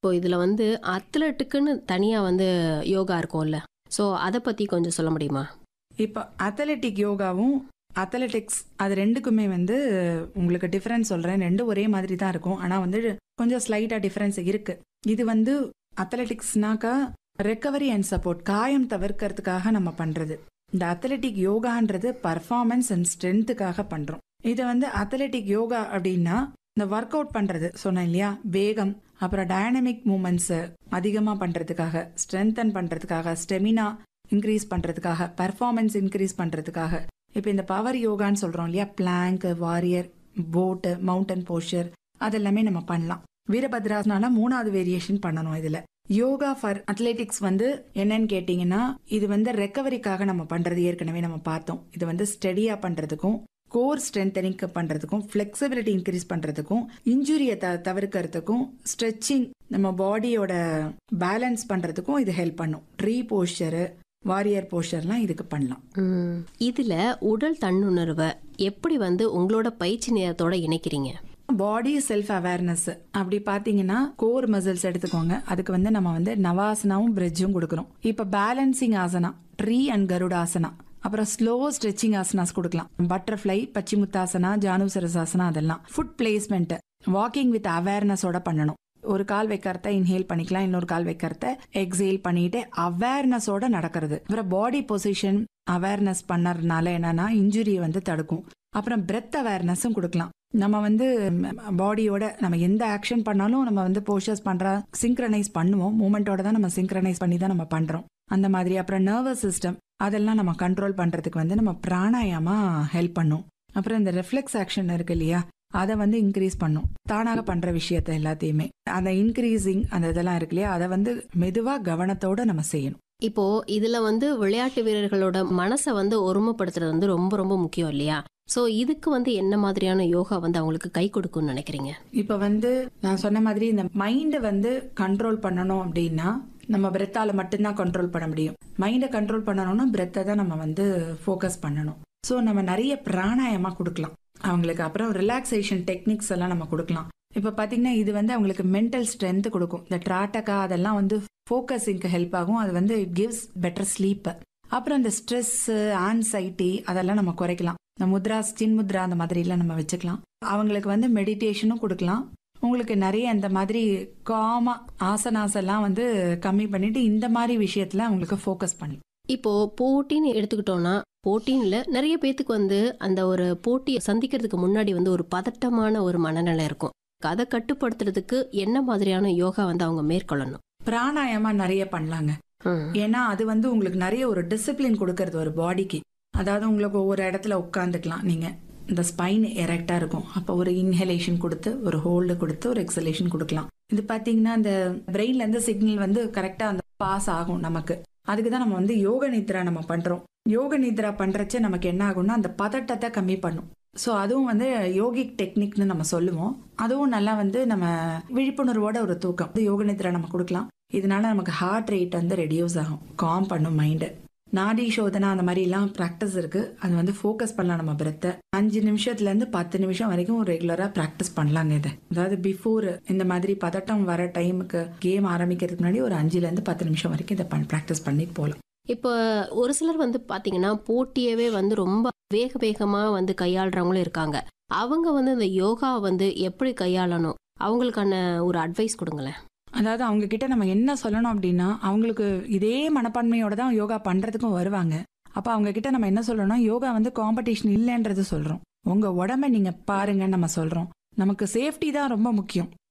இப்போ இதுல வந்து அத்லட்டுக்குன்னு தனியா வந்து யோகா இருக்கும்ல ஸோ அதை பத்தி கொஞ்சம் சொல்ல முடியுமா இப்போ அத்லெட்டிக் யோகாவும் அத்லெட்டிக்ஸ் அது ரெண்டுக்குமே வந்து உங்களுக்கு டிஃபரன்ஸ் சொல்கிறேன் ரெண்டும் ஒரே மாதிரி தான் இருக்கும் ஆனால் வந்து கொஞ்சம் ஸ்லைட்டாக டிஃபரன்ஸ் இருக்கு இது வந்து அத்லெட்டிக்ஸ்னாக்கா ரெக்கவரி அண்ட் சப்போர்ட் காயம் தவிர்க்கறதுக்காக நம்ம பண்ணுறது இந்த அத்லெட்டிக் யோகான்றது பர்ஃபார்மன்ஸ் அண்ட் ஸ்ட்ரென்த்துக்காக பண்ணுறோம் இது வந்து அத்லெட்டிக் யோகா அப்படின்னா இந்த ஒர்க் அவுட் பண்ணுறது சொன்னேன் இல்லையா வேகம் அப்புறம் டைனமிக் மூமெண்ட்ஸை அதிகமாக பண்ணுறதுக்காக ஸ்ட்ரென்தன் பண்ணுறதுக்காக ஸ்டெமினா இன்க்ரீஸ் பண்ணுறதுக்காக பர்ஃபார்மன்ஸ் இன்க்ரீஸ் பண்ணுறதுக்காக இப்போ இந்த பவர் யோகான்னு சொல்கிறோம் இல்லையா பிளாங்க் வாரியர் போட்டு மவுண்டன் போஸ்டர் அதெல்லாமே நம்ம பண்ணலாம் வீரபத்ராசனால மூணாவது வேரியேஷன் பண்ணணும் இதில் யோகா ஃபார் அத்லெட்டிக்ஸ் வந்து என்னன்னு கேட்டிங்கன்னா இது வந்து ரெக்கவரிக்காக நம்ம பண்ணுறது ஏற்கனவே நம்ம பார்த்தோம் இது வந்து ஸ்டெடியாக பண்ணுறதுக்கும் கோர் ஸ்ட்ரென்தனிங் பண்ணுறதுக்கும் ஃப்ளெக்சிபிலிட்டி இன்க்ரீஸ் பண்ணுறதுக்கும் இன்ஜுரியை த தவிர்க்கிறதுக்கும் ஸ்ட்ரெச்சிங் நம்ம பாடியோட பேலன்ஸ் பண்ணுறதுக்கும் இது ஹெல்ப் பண்ணும் ட்ரீ போஸ்டரு வாரியர் போஸ்டர்லாம் இதுக்கு பண்ணலாம் ம், இதுல உடல் தன்னுணர்வை எப்படி வந்து உங்களோட பயிற்சி நேரத்தோட இணைக்கிறீங்க பாடி செல்ஃப் அவேர்னஸ் அப்படி பாத்தீங்கன்னா கோர் மசில்ஸ் எடுத்துக்கோங்க அதுக்கு வந்து நம்ம வந்து நவாசனாவும் பிரிட்ஜும் கொடுக்குறோம் இப்போ balancing asana tree and Garudasana அப்புறம் ஸ்லோ ஸ்ட்ரெச்சிங் ஆசனாஸ் கொடுக்கலாம் பட்டர்ஃப்ளை பச்சிமுத்தாசனா ஜானுசரசாசனா அதெல்லாம் ஃபுட் பிளேஸ்மெண்ட் வாக்கிங் வித் அவேர்னஸோட பண்ணணும் ஒரு கால் வைக்கிறத இன்ஹேல் பண்ணிக்கலாம் இன்னொரு கால் வைக்கிறத எக்ஸேல் பண்ணிட்டு அவேர்னஸோட நடக்கிறது அப்புறம் பாடி பொசிஷன் அவேர்னஸ் பண்ணறதுனால என்னன்னா இன்ஜுரியை வந்து தடுக்கும் அப்புறம் பிரெத் அவேர்னஸும் கொடுக்கலாம் நம்ம வந்து பாடியோட நம்ம எந்த ஆக்ஷன் பண்ணாலும் நம்ம வந்து போஸ்டர்ஸ் பண்ற சிங்க்ரனைஸ் பண்ணுவோம் மூமெண்டோட தான் நம்ம சிங்க்ரனைஸ் பண்ணி தான் நம்ம பண்றோம் அந்த மாதிரி அப்புறம் நர்வஸ் சிஸ்டம் அதெல்லாம் நம்ம கண்ட்ரோல் பண்றதுக்கு வந்து நம்ம பிராணாயாமா ஹெல்ப் பண்ணும் அப்புறம் இந்த ரெஃப்ளெக்ஸ் ஆக்ஷன் இருக்கு இல்லையா அதை வந்து இன்க்ரீஸ் பண்ணும் தானாக பண்ற விஷயத்த எல்லாத்தையுமே அந்த இன்க்ரீசிங் அந்த இதெல்லாம் இருக்கு இல்லையா அதை வந்து மெதுவா கவனத்தோட நம்ம செய்யணும் இப்போ இதுல வந்து விளையாட்டு வீரர்களோட மனசை வந்து ஒருமைப்படுத்துறது வந்து ரொம்ப ரொம்ப முக்கியம் இல்லையா ஸோ இதுக்கு வந்து என்ன மாதிரியான யோகா வந்து அவங்களுக்கு கை கொடுக்கும்னு நினைக்கிறீங்க இப்போ வந்து நான் சொன்ன மாதிரி இந்த மைண்டை வந்து கண்ட்ரோல் பண்ணணும் அப்படின்னா நம்ம பிரெத்தால மட்டும்தான் கண்ட்ரோல் பண்ண முடியும் மைண்டை கண்ட்ரோல் பண்ணணும்னா பிரெத்தை தான் நம்ம வந்து ஃபோக்கஸ் பண்ணணும் ஸோ நம்ம நிறைய பிராணாயமா கொடுக்கலாம் அவங்களுக்கு அப்புறம் ரிலாக்ஸேஷன் டெக்னிக்ஸ் எல்லாம் நம்ம கொடுக்கலாம் இப்போ பார்த்தீங்கன்னா இது வந்து அவங்களுக்கு மென்டல் ஸ்ட்ரென்த் கொடுக்கும் இந்த ட்ராட்டக்கா அதெல்லாம் வந்து ஃபோக்கஸிங்க்கு ஹெல்ப் ஆகும் அது வந்து இட் கிவ்ஸ் பெட்டர் ஸ்லீப் அப்புறம் இந்த ஸ்ட்ரெஸ் ஆன்சைட்டி அதெல்லாம் நம்ம குறைக்கலாம் இந்த முத்ரா சின் முத்ரா அந்த மாதிரிலாம் நம்ம வச்சுக்கலாம் அவங்களுக்கு வந்து மெடிடேஷனும் கொடுக்கலாம் உங்களுக்கு நிறைய இந்த மாதிரி காமா ஆசனாஸ் எல்லாம் வந்து கம்மி பண்ணிட்டு இந்த மாதிரி விஷயத்துல அவங்களுக்கு ஃபோக்கஸ் பண்ணலாம் இப்போ போட்டின்னு எடுத்துக்கிட்டோம்னா போட்டின்ல நிறைய பேத்துக்கு வந்து அந்த ஒரு போட்டியை சந்திக்கிறதுக்கு முன்னாடி வந்து ஒரு பதட்டமான ஒரு மனநிலை இருக்கும் அதை கட்டுப்படுத்துறதுக்கு என்ன மாதிரியான யோகா வந்து அவங்க மேற்கொள்ளணும் பிராணாயாமா நிறைய பண்ணலாங்க ம். ஏன்னா அது வந்து உங்களுக்கு நிறைய ஒரு டிசிப்ளின் கொடுக்கறது ஒரு பாடிக்கு அதாவது உங்களுக்கு ஒவ்வொரு இடத்துல உட்காந்துக்கலாம் நீங்க இந்த ஸ்பைன் எரெக்டா இருக்கும் அப்போ ஒரு இன்ஹலேஷன் கொடுத்து ஒரு ஹோல்டு கொடுத்து ஒரு எக்ஸலேஷன் கொடுக்கலாம் இது பாத்தீங்கன்னா இந்த பிரெயின்ல இருந்து சிக்னல் வந்து கரெக்டா அந்த பாஸ் ஆகும் நமக்கு அதுக்கு தான் நம்ம வந்து யோக நித்ரா நம்ம பண்றோம் யோக நித்ரா பண்றச்ச நமக்கு என்ன ஆகும்னா அந்த பதட்டத்தை கம்மி பண்ணும் ஸோ அதுவும் வந்து யோகிக் டெக்னிக்னு நம்ம சொல்லுவோம் அதுவும் நல்லா வந்து நம்ம விழிப்புணர்வோட ஒரு தூக்கம் வந்து யோக நித்ரா நம்ம கொடுக்கலாம் இதனால நமக்கு ஹார்ட் ரேட் வந்து ரெடியூஸ் ஆகும் காம் பண்ணும் மைண்டு நாடி சோதனா அந்த மாதிரி எல்லாம் ப்ராக்டிஸ் இருக்கு அது வந்து ஃபோக்கஸ் பண்ணலாம் நம்ம பிரெத்தை அஞ்சு நிமிஷத்துல இருந்து பத்து நிமிஷம் வரைக்கும் ரெகுலரா ப்ராக்டிஸ் பண்ணலாங்க இதை அதாவது பிஃபோர் இந்த மாதிரி பதட்டம் வர டைமுக்கு கேம் ஆரம்பிக்கிறதுக்கு முன்னாடி ஒரு அஞ்சுல இருந்து பத்து நிமிஷம் வரைக்கும் இதை ப்ராக்டிஸ் பண்ணிட்டு போகலாம் இப்போ ஒரு சிலர் வந்து பாத்தீங்கன்னா போட்டியவே வந்து ரொம்ப வேக வேகமா வந்து கையாளுறவங்களும் இருக்காங்க அவங்க வந்து இந்த யோகா வந்து எப்படி கையாளணும் அவங்களுக்கான ஒரு அட்வைஸ் கொடுங்களேன் அதாவது அவங்க கிட்ட நம்ம என்ன சொல்லணும் அப்படின்னா அவங்களுக்கு இதே மனப்பான்மையோட தான் யோகா பண்றதுக்கும் வருவாங்க அப்ப அவங்க கிட்ட நம்ம என்ன சொல்லணும்னா யோகா வந்து காம்படிஷன் இல்லைன்றது சொல்றோம் உங்க உடம்ப நீங்க பாருங்கன்னு நம்ம சொல்றோம் நமக்கு சேஃப்டி தான் ரொம்ப முக்கியம்